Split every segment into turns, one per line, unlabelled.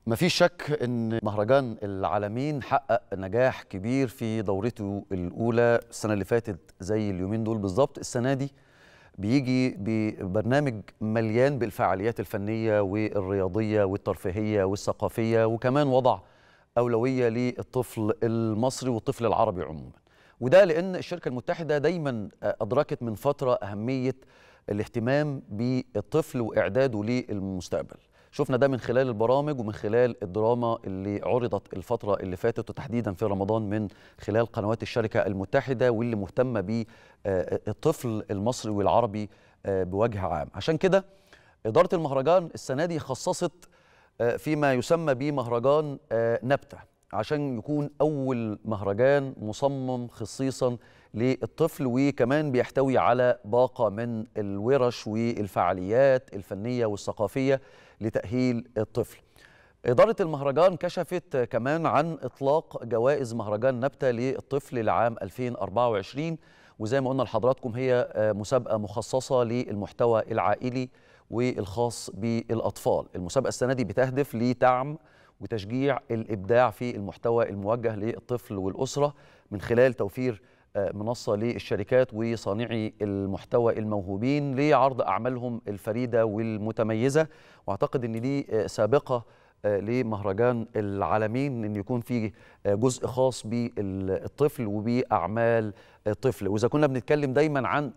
مفيش شك ان مهرجان العالمين حقق نجاح كبير في دورته الاولى السنه اللي فاتت زي اليومين دول بالظبط السنه دي بيجي ببرنامج مليان بالفعاليات الفنيه والرياضيه والترفيهيه والثقافيه وكمان وضع اولويه للطفل المصري والطفل العربي عموما وده لان الشركه المتحده دايما ادركت من فتره اهميه الاهتمام بالطفل واعداده للمستقبل شفنا ده من خلال البرامج ومن خلال الدراما اللي عرضت الفترة اللي فاتت وتحديدا في رمضان من خلال قنوات الشركة المتحدة واللي مهتمة بالطفل المصري والعربي بوجه عام عشان كده إدارة المهرجان السنة دي خصصت فيما يسمى بمهرجان نبتة عشان يكون أول مهرجان مصمم خصيصا للطفل وكمان بيحتوي على باقة من الورش والفعاليات الفنية والثقافية لتأهيل الطفل إدارة المهرجان كشفت كمان عن إطلاق جوائز مهرجان نبتة للطفل لعام 2024 وزي ما قلنا لحضراتكم هي مسابقة مخصصة للمحتوى العائلي والخاص بالأطفال المسابقة السنة دي بتهدف لدعم وتشجيع الإبداع في المحتوى الموجه للطفل والأسرة من خلال توفير منصة للشركات وصانعي المحتوى الموهوبين لعرض أعمالهم الفريدة والمتميزة وأعتقد أن دي سابقة لمهرجان العالمين أن يكون فيه جزء خاص بالطفل وبأعمال الطفل وإذا كنا بنتكلم دايما عن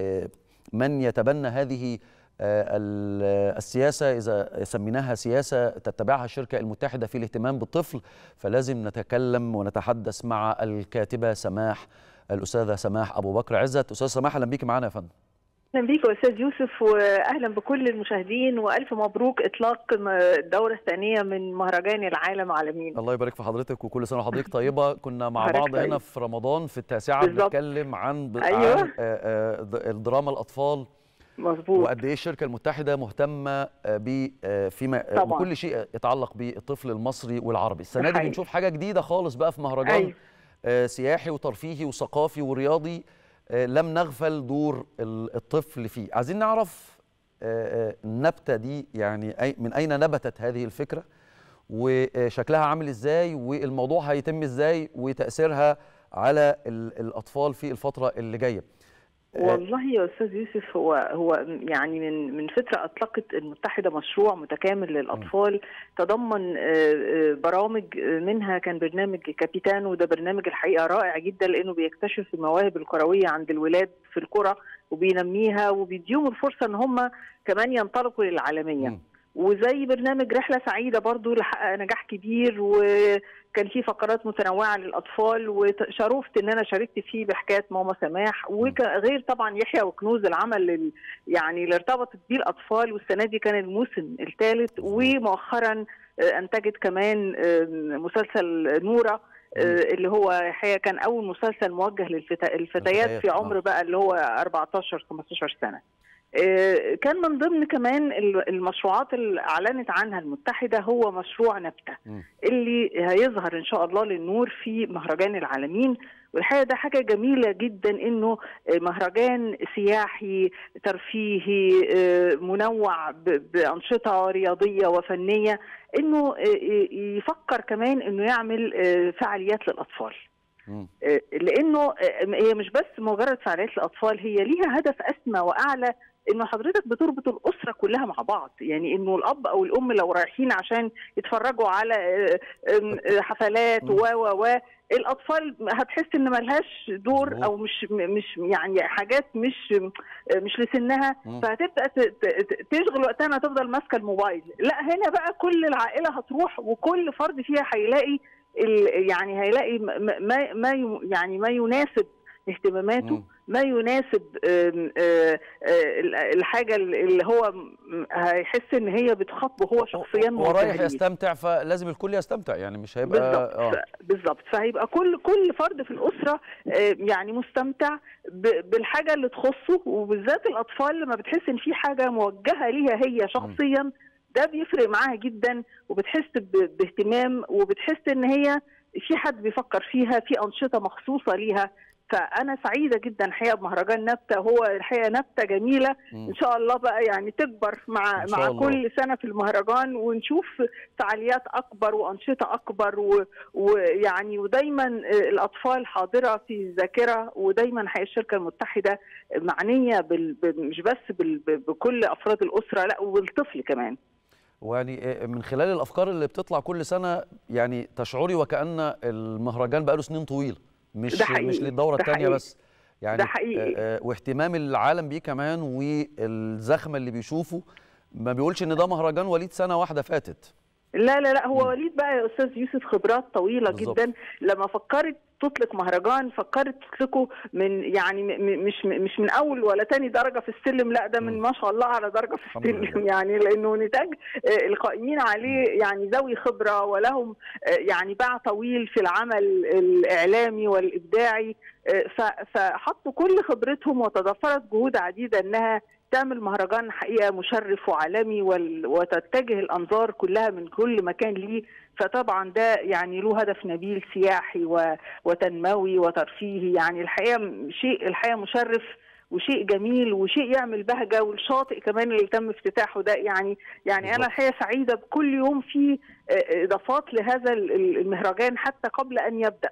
من يتبنى هذه السياسة إذا سميناها سياسة تتبعها الشركة المتحدة في الاهتمام بالطفل فلازم نتكلم ونتحدث مع الكاتبة سماح الأستاذة سماح أبو بكر عزت أستاذ سماح أهلا بيك معنا يا فندم
اهلا بيك يا استاذ يوسف واهلا بكل المشاهدين والف مبروك اطلاق الدوره الثانيه من مهرجان العالم عالمين
الله يبارك في حضرتك وكل سنه وحضرتك طيبه كنا مع بعض طيب. هنا في رمضان في التاسعه بنتكلم عن
أيوة.
عن الدراما الاطفال
مظبوط
وقد ايه الشركه المتحده مهتمه ب فيما طبعا. بكل شيء يتعلق بالطفل المصري والعربي السنه دي بنشوف حاجه جديده خالص بقى في مهرجان أيوة. سياحي وترفيهي وثقافي ورياضي لم نغفل دور الطفل فيه عايزين نعرف النبته دي يعني من اين نبتت هذه الفكره وشكلها عامل ازاي والموضوع هيتم ازاي وتاثيرها على الاطفال في الفتره اللي جايه
والله يا استاذ يوسف هو هو يعني من من فتره اطلقت المتحده مشروع متكامل للاطفال تضمن برامج منها كان برنامج كابيتانو وده برنامج الحقيقه رائع جدا لانه بيكتشف المواهب الكرويه عند الولاد في القرى وبينميها وبيديهم الفرصه ان هم كمان ينطلقوا للعالميه م. وزي برنامج رحله سعيده برضو اللي حقق نجاح كبير وكان فيه فقرات متنوعه للاطفال وشرفت ان انا شاركت فيه بحكايه ماما سماح وغير طبعا يحيى وكنوز العمل اللي يعني اللي ارتبطت بيه الاطفال والسنه دي كان الموسم الثالث ومؤخرا انتجت كمان مسلسل نوره اللي هو الحقيقه كان اول مسلسل موجه للفتيات في عمر بقى اللي هو 14 15 سنه كان من ضمن كمان المشروعات اللي اعلنت عنها المتحده هو مشروع نبته اللي هيظهر ان شاء الله للنور في مهرجان العالمين والحقيقه ده حاجه جميله جدا انه مهرجان سياحي ترفيهي منوع بانشطه رياضيه وفنيه انه يفكر كمان انه يعمل فعاليات للاطفال لانه هي مش بس مجرد فعاليات للاطفال هي ليها هدف اسمى واعلى انه حضرتك بتربط الاسره كلها مع بعض يعني انه الاب او الام لو رايحين عشان يتفرجوا على حفلات و و و الاطفال هتحس ان ملهاش دور او مش مش يعني حاجات مش مش لسنها فهتبدا تشغل وقتها انها تفضل ماسكه الموبايل لا هنا بقى كل العائله هتروح وكل فرد فيها هيلاقي يعني هيلاقي ما ما يعني ما يناسب اهتماماته م. ما يناسب آآ آآ الحاجه اللي هو هيحس ان هي بتخاطبه هو شخصيا
هو رايح يستمتع فلازم الكل يستمتع يعني مش هيبقى
بالظبط آه. بالظبط فهيبقى كل كل فرد في الاسره يعني مستمتع بالحاجه اللي تخصه وبالذات الاطفال لما بتحس ان في حاجه موجهه ليها هي شخصيا م. ده بيفرق معاها جدا وبتحس باهتمام وبتحس ان هي في حد بيفكر فيها في انشطه مخصوصه ليها فانا سعيده جدا الحقيقه بمهرجان نبته هو الحقيقه نبته جميله
مم.
ان شاء الله بقى يعني تكبر مع
إن شاء
مع
الله.
كل سنه في المهرجان ونشوف فعاليات اكبر وانشطه اكبر و- ويعني ودايما الاطفال حاضره في الذاكره ودايما الحقيقه الشركه المتحده معنيه بال... ب- مش بس بال... ب- بكل افراد الاسره لا وبالطفل كمان
ويعني من خلال الافكار اللي بتطلع كل سنه يعني تشعري وكان المهرجان بقاله سنين طويله مش
ده حقيقي،
مش للدوره
ده
الثانيه
حقيقي.
بس يعني
ده حقيقي.
آه، آه، واهتمام العالم بيه كمان والزخم اللي بيشوفه ما بيقولش ان ده مهرجان وليد سنه واحده فاتت
لا لا لا هو
مم.
وليد بقى يا استاذ يوسف خبرات طويله
بالظبط.
جدا لما فكرت تطلق مهرجان فكرت تطلقه من يعني م- م- مش مش من اول ولا تاني درجه في السلم لا ده من
مم.
ما شاء الله على درجه في
الحمد
السلم
لله.
يعني لانه نتاج آه، القائمين عليه يعني ذوي خبره ولهم آه، يعني باع طويل في العمل الاعلامي والابداعي آه، ف- فحطوا كل خبرتهم وتضافرت جهود عديده انها تعمل مهرجان حقيقه مشرف وعالمي وال- وتتجه الانظار كلها من كل مكان ليه فطبعا ده يعني له هدف نبيل سياحي و- وتنموي وترفيهي يعني الحقيقه م- شيء الحقيقه مشرف وشيء جميل وشيء يعمل بهجه والشاطئ كمان اللي تم افتتاحه ده يعني يعني
بالظبط.
انا الحقيقه سعيده بكل يوم في آه، اضافات لهذا ال- ال- المهرجان حتى قبل ان يبدا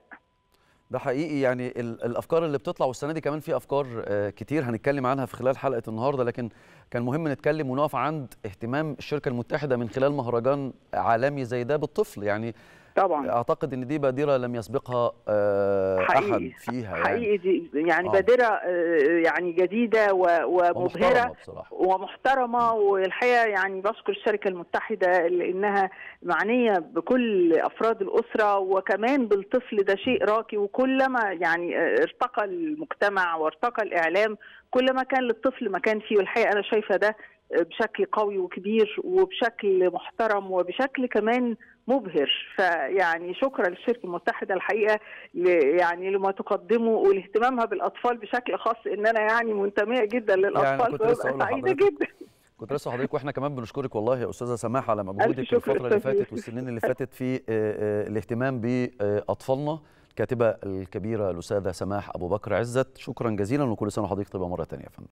ده حقيقي يعني ال- الافكار اللي بتطلع والسنه دي كمان في افكار آه، كتير هنتكلم عنها في خلال حلقه النهارده لكن كان مهم نتكلم ونقف عند اهتمام الشركه المتحده من خلال مهرجان عالمي زي ده بالطفل يعني
طبعا
اعتقد ان دي بادره لم يسبقها آه،
حقيقي.
احد فيها يعني
حقيقي دي يعني
آه.
بادره آه، يعني جديده و- ومبهره
ومحترمه بصراحه
ومحترمه والحقيقه يعني بشكر الشركه المتحده لانها معنيه بكل افراد الاسره وكمان بالطفل ده شيء راقي وكلما يعني ارتقى المجتمع وارتقى الاعلام كلما كان للطفل مكان فيه والحقيقه انا شايفه ده بشكل قوي وكبير وبشكل محترم وبشكل كمان مبهر فيعني شكرا للشركه المتحده الحقيقه ل- يعني لما تقدمه ولاهتمامها بالاطفال بشكل خاص ان انا يعني منتميه جدا للاطفال
كنت لسه
فببقى
أقول
سعيده
لحضرتك.
جدا
كنت لسه حضرتك واحنا كمان بنشكرك والله يا استاذه سماح على مجهودك
شكر
الفتره اللي
أستاذ
فاتت
يوسف.
والسنين اللي فاتت في آه، آه، الاهتمام باطفالنا الكاتبه الكبيره الاستاذه سماح ابو بكر عزت شكرا جزيلا وكل سنه وحضرتك طيبه مره ثانيه يا فندم